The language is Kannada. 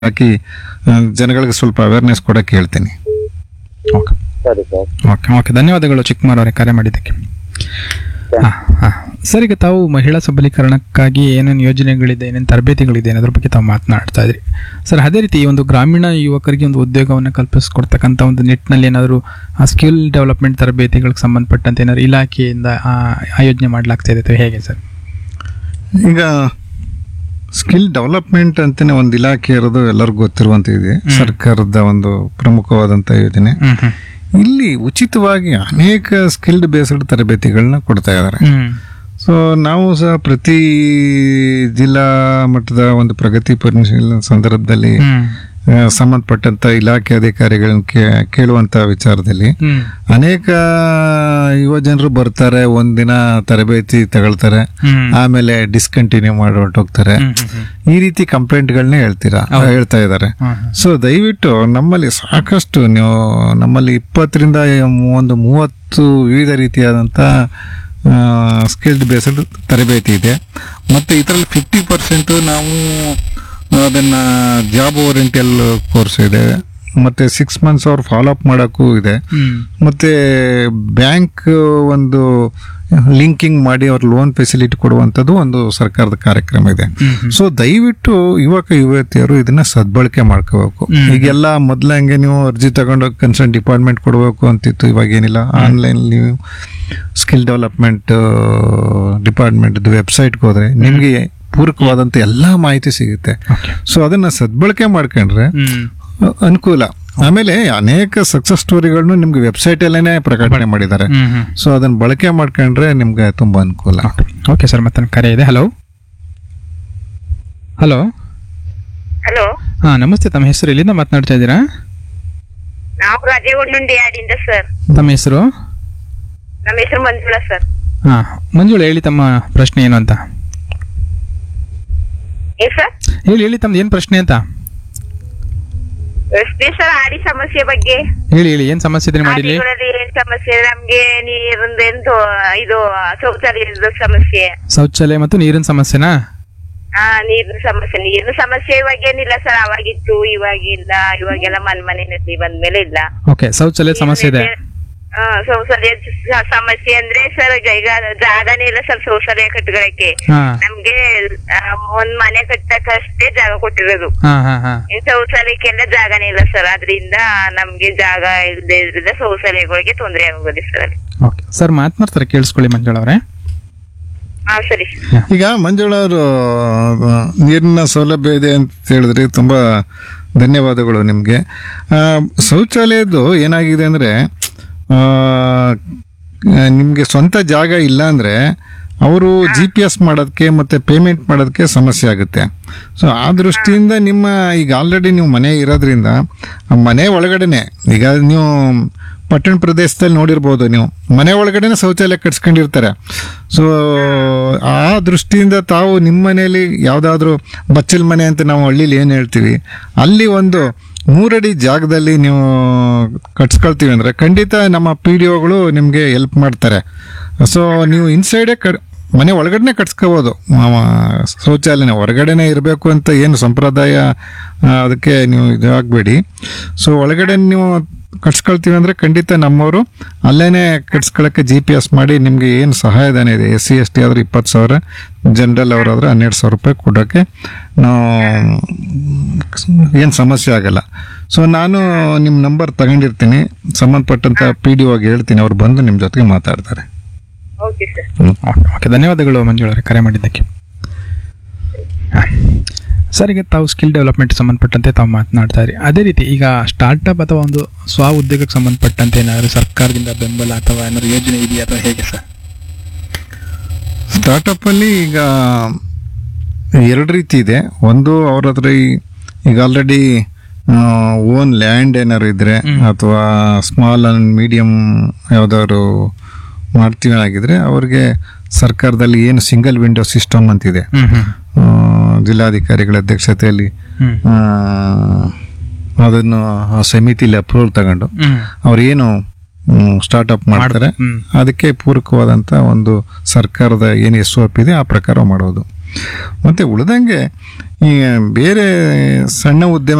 ಹಾಕಿ ಆ, ಜನಗಳಿಗೆ ಸ್ವಲ್ಪ ಅವೇರ್ನೆಸ್ ಕೊಡಕ್ಕೆ ಹೇಳ್ತೀನಿ ಓಕೆ ಸರಿ ಸರ್ ಓಕೆ ಓಕೆ ಧನ್ಯವಾದಗಳು ಚಿಕ್ಕಮಾರ್ ಅವರೇ ಕರೆ ಮಾಡಿದ್ದಕ್ಕೆ ಹಾಂ ಹಾಂ ಸರ್ ಈಗ ತಾವು ಮಹಿಳಾ ಸಬಲೀಕರಣಕ್ಕಾಗಿ ಏನೇನು ಯೋಜನೆಗಳಿದೆ ಏನೇನು ತರಬೇತಿಗಳಿದೆ ಅನ್ನೋದ್ರ ಬಗ್ಗೆ ತಾವು ಮಾತನಾಡ್ತಾ ಇದ್ರಿ ಸರ್ ಅದೇ ರೀತಿ ಈ ಒಂದು ಗ್ರಾಮೀಣ ಯುವಕರಿಗೆ ಒಂದು ಉದ್ಯೋಗವನ್ನು ಕಲ್ಪಿಸ್ಕೊಡ್ತಕ್ಕಂಥ ಒಂದು ನಿಟ್ಟಿನಲ್ಲಿ ಏನಾದರೂ ಆ ಸ್ಕಿಲ್ ಡೆವಲಪ್ಮೆಂಟ್ ತರಬೇತಿಗಳಿಗೆ ಸಂಬಂಧಪಟ್ಟಂತೆ ಏನಾದ್ರು ಇಲಾಖೆಯಿಂದ ಆ, ಆಯೋಜನೆ ಮಾಡಲಾಗ್ತಾ ಇದೆ ಅಥವಾ ಹೇಗೆ ಸರ್ ಈಗ ಸ್ಕಿಲ್ ಡೆವಲಪ್ಮೆಂಟ್ ಅಂತಾನೆ ಒಂದು ಇಲಾಖೆ ಇರೋದು ಎಲ್ಲರಿಗೂ ಗೊತ್ತಿರುವಂತ ಇದೆ ಸರ್ಕಾರದ ಒಂದು ಪ್ರಮುಖವಾದಂತ ಯೋಜನೆ ಹ್ಮ್ ಹ್ಮ್ ಇಲ್ಲಿ ಉಚಿತವಾಗಿ ಅನೇಕ ಸ್ಕಿಲ್ಡ್ ಬೇಸ್ಡ್ ತರಬೇತಿಗಳನ್ನ ಕೊಡ್ತಾ ಇದ್ದಾರೆ ಹ್ಮ್ ಸೊ ನಾವು ಸಹ ಪ್ರತಿ ಜಿಲ್ಲಾ ಮಟ್ಟದ ಒಂದು ಪ್ರಗತಿ ಪರಿಶೀಲನೆ ಸಂದರ್ಭದಲ್ಲಿ ಹ್ಮ್ ಆ, ಸಂಬಂಧಪಟ್ಟಂತ ಇಲಾಖೆ ಅಧಿಕಾರಿಗಳನ್ನ ಕೇ- ಕೇಳುವಂತ ವಿಚಾರದಲ್ಲಿ ಹ್ಮ್ ಅನೇಕ ಯುವ ಜನರು ಬರ್ತಾರೆ ಒಂದಿನ ತರಬೇತಿ ತಗೊಳ್ತಾರೆ ಹ್ಮ್ ಆಮೇಲೆ ಡಿಸ್ಕಂಟಿನ್ಯೂ ಮಾಡಿ ಹೊರಟೋಗ್ತಾರೆ ಹ್ಮ್ ಹ್ಮ್ ಈ ರೀತಿ ಕಂಪ್ಲೇಂಟ್ಗಳನ್ನೇ ಹೇಳ್ತೀರಾ ಹೇಳ್ತಾ ಇದ್ದಾರೆ ಹ್ಮ್ ಹ್ಮ್ ಸೊ ದಯವಿಟ್ಟು ನಮ್ಮಲ್ಲಿ ಸಾಕಷ್ಟು ನೀವು ನಮ್ಮಲ್ಲಿ ಇಪ್ಪತ್ತರಿಂದ ಒಂದು ಮೂವತ್ತು ವಿವಿಧ ರೀತಿಯಾದಂಥ ಸ್ಕಿಲ್ಡ್ ಬೇಸ್ಡ್ ತರಬೇತಿ ಇದೆ ಮತ್ತು ಇದರಲ್ಲಿ ಫಿಫ್ಟಿ ಪರ್ಸೆಂಟು ನಾವು ಅದನ್ನು ಜಾಬ್ ಓರಿಯೆಂಟಲ್ ಕೋರ್ಸ್ ಇದೆ ಮತ್ತು ಸಿಕ್ಸ್ ಮಂತ್ಸ್ ಅವ್ರು ಫಾಲೋ ಅಪ್ ಮಾಡೋಕ್ಕೂ ಇದೆ ಹ್ಮ್ ಮತ್ತೆ ಬ್ಯಾಂಕ್ ಒಂದು ಲಿಂಕಿಂಗ್ ಮಾಡಿ ಅವ್ರ ಲೋನ್ ಫೆಸಿಲಿಟಿ ಕೊಡುವಂಥದ್ದು ಒಂದು ಸರ್ಕಾರದ ಕಾರ್ಯಕ್ರಮ ಇದೆ ಸೊ ದಯವಿಟ್ಟು ಯುವಕ ಯುವತಿಯರು ಇದನ್ನ ಸದ್ಬಳಕೆ ಮಾಡ್ಕೋಬೇಕು ಈಗೆಲ್ಲ ಮೊದ್ಲ ಹಂಗೆ ನೀವು ಅರ್ಜಿ ತಗೊಂಡೋಗಿ ಕನ್ಸರ್ನ್ ಡಿಪಾರ್ಟ್ಮೆಂಟ್ ಕೊಡಬೇಕು ಅಂತಿತ್ತು ಇವಾಗ ಏನಿಲ್ಲ ಆನ್ಲೈನ್ ನೀವು ಸ್ಕಿಲ್ ಡೆವಲಪ್ಮೆಂಟ್ ಡಿಪಾರ್ಟ್ಮೆಂಟ್ ವೆಬ್ಸೈಟ್ಗೆ ಹೋದ್ರೆ ನಿಮಗೆ ಪೂರಕವಾದಂಥ ಎಲ್ಲ ಮಾಹಿತಿ ಸಿಗುತ್ತೆ ಓಕೆ ಸೊ ಅದನ್ನ ಸದ್ಬಳಕೆ ಮಾಡ್ಕೊಂಡ್ರೆ ಹ್ಮ್ ಅ- ಅನುಕೂಲ ಆಮೇಲೆ ಅನೇಕ ಸಕ್ಸಸ್ ಸ್ಟೋರಿಗಳನ್ನು ನಿಮ್ಗೆ ವೆಬ್ಸೈಟ್ ಅಲ್ಲೇನೆ ಪ್ರಕಟಣೆ ಮಾಡಿದ್ದಾರೆ ಹ್ಮ್ ಹ್ಮ್ ಸೊ ಅದನ್ನ ಬಳಕೆ ಮಾಡ್ಕೊಂಡ್ರೆ ನಿಮ್ಗೆ ತುಂಬಾ ಅನುಕೂಲ ಓಕೆ ಸರ್ ಮತ್ತೆ ಕರೆ ಇದೆ ಹಲೋ ಹಲೋ ಹಲೋ ಹಾಂ ನಮಸ್ತೆ ತಮ್ಮ ಹೆಸರು ಎಲ್ಲಿಂದ ಮಾತನಾಡ್ತಾ ಇದ್ದೀರಾ ನಾವು ರಾಜೇಗುಂಡುಂಡಿ ಯಾಡಿಂದ ಸರ್ ತಮ್ಮ ಹೆಸರು ನಮ್ಮ ಹೆಸರು ಮಂಜುಳಾ ಸರ್ ಹಾಂ ಮಂಜುಳ ಹೇಳಿ ತಮ್ಮ ಪ್ರಶ್ನೆ ಏನು ಅಂತ ಏನ್ ಸರ್ ಹೇಳಿ ಹೇಳಿ ತಮ್ದು ಏನು ಪ್ರಶ್ನೆ ಅಂತ ಎಷ್ಟೇ ಸರ್ ಆಡಿ ಸಮಸ್ಯೆ ಬಗ್ಗೆ ಹೇಳಿ ಹೇಳಿ ಏನು ಸಮಸ್ಯೆ ಇದ್ರೆ ಮಾಡಿಲಿ ಆಡಿಗಳಲ್ಲಿ ಏನ್ ಸಮಸ್ಯೆ ನಮ್ಗೆ ನೀರಿಂದೇನು ಇದು ಶೌಚಾಲಯದ ಸಮಸ್ಯೆ ಶೌಚಾಲಯ ಮತ್ತು ನೀರಿನ ಸಮಸ್ಯೆನಾ ಆ ನೀರಿನ ಸಮಸ್ಯೆ ನೀರಿನ ಸಮಸ್ಯೆ ಇವಾಗ ಏನಿಲ್ಲ ಸರ್ ಅವಾಗಿತ್ತು ಇವಾಗಿಲ್ಲ ಇವಾಗೆಲ್ಲ ಮನ್ ಮನೆಯಲ್ಲಿ ಬಂದ್ಮೇಲೆ ಇಲ್ಲ ಓಕೆ ಶೌಚಾಲಯದ ಸಮಸ್ಯೆ ಇದೆ ಆ, ಶೌಚಾಲಯ ಸ- ಸಮಸ್ಯೆ ಅಂದ್ರೆ ಸರ್ ಈಗ ಈಗ ಜಾಗನೇ ಇಲ್ಲ ಸರ್ ಶೌಚಾಲಯ ಕಟ್ಟಗಳಕ್ಕೆ ಹಾಂ ನಮ್ಗೆ ಆ, ಒಂದ್ ಮನೆ ಕಟ್ಟಕ್ಕಷ್ಟೇ ಜಾಗ ಕೊಟ್ಟಿರೋದು ಹಾಂ ಹಾಂ ಹಾಂ ಈ ಶೌಚಾಲಯಕ್ಕೆಲ್ಲ ಜಾಗನೇ ಇಲ್ಲ ಸರ್ ಅದರಿಂದ ನಮ್ಗೆ ಜಾಗ ಇಲ್ಲದೆ ಇದ್ರಿಂದ ಶೌಚಾಲಯಗಳಿಗೆ ತೊಂದರೆ ಆಗೋದಿಲ್ಲ ಸರ್ ಅಲ್ಲಿ ಓಕೆ ಸರ್ ಮಾತನಾಡ್ತಾರೆ ಕೇಳಿಸ್ಕೊಳ್ಳಿ ಮಂಜುಳ ಅವರೇ ಹಾ ಸರಿ ಈಗ ಮಂಜುಳ ಅವರು ನೀರಿನ ಸೌಲಭ್ಯ ಇದೆ ಅಂತ ಹೇಳಿದ್ರಿ ತುಂಬಾ ಧನ್ಯವಾದಗಳು ನಿಮಗೆ ಶೌಚಾಲಯದ್ದು ಏನಾಗಿದೆ ಅಂದ್ರೆ ನಿಮಗೆ ಸ್ವಂತ ಜಾಗ ಇಲ್ಲ ಅಂದ್ರೆ ಅವರು ಜಿ ಪಿ ಎಸ್ ಮಾಡೋದಕ್ಕೆ ಮತ್ತೆ ಪೇಮೆಂಟ್ ಮಾಡೋದಕ್ಕೆ ಸಮಸ್ಯೆ ಆಗುತ್ತೆ ಸೊ ಆ ದೃಷ್ಟಿಯಿಂದ ನಿಮ್ಮ ಈಗ ಆಲ್ರೆಡಿ ನೀವು ಮನೆ ಇರೋದ್ರಿಂದ ಆ ಮನೆ ಒಳಗಡೆನೆ ಈಗ ನೀವು ಪಟ್ಟಣ ಪ್ರದೇಶದಲ್ಲಿ ನೋಡಿರ್ಬೋದು ನೀವು ಮನೆ ಒಳಗಡೆನೆ ಶೌಚಾಲಯ ಕಟ್ಸ್ಕೊಂಡಿರ್ತಾರೆ ಸೊ ಆ ದೃಷ್ಟಿಯಿಂದ ತಾವು ನಿಮ್ಮ ಮನೆಯಲ್ಲಿ ಯಾವುದಾದ್ರೂ ಬಚ್ಚಲ್ ಮನೆ ಅಂತ ನಾವು ಹಳ್ಳಿಲಿ ಏನು ಹೇಳ್ತೀವಿ ಅಲ್ಲಿ ಒಂದು ಮೂರಡಿ ಜಾಗದಲ್ಲಿ ನೀವು ಕಟ್ಸ್ಕೊಳ್ತೀವಿ ಅಂದರೆ ಖಂಡಿತ ನಮ್ಮ ಪಿ ಡಿ ಒಗಳು ನಿಮಗೆ ಹೆಲ್ಪ್ ಮಾಡ್ತಾರೆ ಸೊ ನೀವು ಇನ್ಸೈಡೇ ಕ ಮನೆ ಒಳಗಡೆನೆ ಕಟ್ಸ್ಕೋಬೋದು ಶೌಚಾಲಯನ ಹೊರಗಡೆನೆ ಇರಬೇಕು ಅಂತ ಏನು ಸಂಪ್ರದಾಯ ಆ, ಅದಕ್ಕೆ ನೀವು ಇದು ಆಗಬೇಡಿ ಸೊ ಒಳಗಡೆ ನೀವು ಕಟ್ಸ್ಕೊಳ್ತೀವಿ ಅಂದರೆ ಖಂಡಿತ ನಮ್ಮವರು ಅಲ್ಲೇನೆ ಕಟ್ಸ್ಕೊಳ್ಳೋಕ್ಕೆ ಜಿ ಪಿ ಎಸ್ ಮಾಡಿ ನಿಮಗೆ ಏನು ಸಹಾಯಧನ ಇದೆ ಎಸ್ ಸಿ ಎಸ್ ಟಿ ಆದ್ರೆ ಇಪ್ಪತ್ತು ಸಾವಿರ ಜನರಲ್ ಅವರಾದ್ರೆ ಹನ್ನೆರಡು ಸಾವಿರ ರೂಪಾಯಿ ಕೊಡೋಕ್ಕೆ ನಾವು ಏನು ಸಮಸ್ಯೆ ಆಗಲ್ಲ ಸೊ ನಾನು ನಿಮ್ಮ ನಂಬರ್ ತಗೊಂಡಿರ್ತೀನಿ ಸಂಬಂಧಪಟ್ಟಂತ ಪಿ ಡಿ ಒಗೆ ಹೇಳ್ತೀನಿ ಅವ್ರು ಬಂದು ನಿಮ್ಮ ಜೊತೆಗೆ ಮಾತಾಡ್ತಾರೆ ಓಕೆ ಸರ್ ಓಕೆ ಓಕೆ ಧನ್ಯವಾದಗಳು ಮಂಜುಳ ಅವರೇ ಕರೆ ಮಾಡಿದ್ದಕ್ಕೆ ಹಾಂ. ಸರ್ ಈಗ ತಾವು ಸ್ಕಿಲ್ ಡೆವಲಪ್ಮೆಂಟ್ ಸಂಬಂಧಪಟ್ಟಂತೆ ತಾವು ಮಾತನಾಡ್ತಾ ಇರಿ ಅದೇ ರೀತಿ ಈಗ ಸ್ಟಾರ್ಟಪ್ ಅಥವಾ ಒಂದು ಸ್ವ ಉದ್ಯೋಗಕ್ಕೆ ಸಂಬಂಧಪಟ್ಟಂತೆ ಏನಾದರೂ ಸರ್ಕಾರದಿಂದ ಬೆಂಬಲ ಅಥವಾ ಏನಾದ್ರು ಯೋಜನೆ ಇದೆಯಾ ಅಥವಾ ಹೇಗೆ ಸರ್ ಸ್ಟಾರ್ಟಪ್ ಅಲ್ಲಿ ಈಗ ಎರಡು ರೀತಿ ಇದೆ ಒಂದು ಅವ್ರ ಹತ್ರ ಈ- ಈಗ ಆಲ್ರೆಡಿ ಓನ್ ಲ್ಯಾಂಡ್ ಏನಾದ್ರು ಇದ್ರೆ ಅಥವಾ ಸ್ಮಾಲ್ ಅಂಡ್ ಮೀಡಿಯಂ ಯಾವ್ದಾದ್ರು ಮಾಡ್ತೀವಿ ಆಗಿದ್ರೆ ಅವ್ರಿಗೆ ಸರ್ಕಾರದಲ್ಲಿ ಏನು ಸಿಂಗಲ್ ವಿಂಡೋ ಸಿಸ್ಟಮ್ ಅಂತಿದೆ ಹ್ಮ್ ಹ್ಮ್ ಆ, ಜಿಲ್ಲಾಧಿಕಾರಿಗಳ ಅಧ್ಯಕ್ಷತೆಯಲ್ಲಿ ಹ್ಮ್ ಆ, ಅದನ್ನು ಆ ಸಮಿತಿಲಿ ಅಪ್ರೂವಲ್ ತಗೊಂಡು ಹ್ಮ್ ಅವ್ರೇನು ಸ್ಟಾರ್ಟ್ಅಪ್ ಮಾಡ್ತಾರೆ ಹ್ಮ್ ಅದಕ್ಕೆ ಪೂರಕವಾದಂತ ಒಂದು ಸರ್ಕಾರದ ಏನು ಎಸ್ ಒ ಪಿ ಇದೆ ಆ ಪ್ರಕಾರ ಮಾಡೋದು ಮತ್ತು ಉಳ್ದಂಗೆ ಈ ಬೇರೆ ಸಣ್ಣ ಉದ್ಯಮ